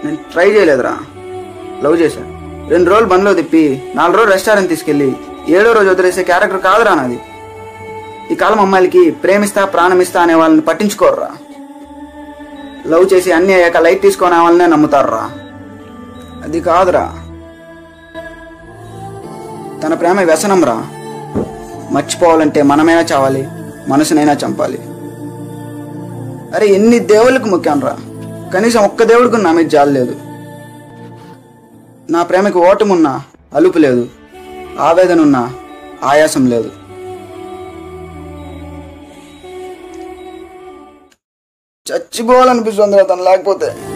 నేను try చేయలేదురా love చేశాను రెండు రోజులు బండ్లో తిప్పి నాలుగు రోజులు రెస్టారెంట్ తీసుకెళ్ళి ఏడో రోజు వదిలేసే క్యారెక్టర్ కాదురా నాది ఈ కాలం అమ్మాయిలకి ప్రేమిస్తా ప్రాణమిస్తా అనే వాళ్ళని పట్టించుకోర్రా లవ్ చేసి అన్ని అయ్యాక లైట్ తీసుకునే వాళ్ళనే నమ్ముతారురా అది కాదురా తన ప్రేమ వ్యసనం రా మర్చిపోవాలంటే మనమైనా చావాలి మనసునైనా చంపాలి అరే ఎన్ని దేవుళ్ళకు ముఖ్యం రా కనీసం ఒక్క దేవుడికి నా మీద జాలి లేదు నా ప్రేమకి ఓటమున్నా అలుపు లేదు ఆవేదన ఉన్నా ఆయాసం లేదు చచ్చిపోవాలనిపిస్తుంది తను లేకపోతే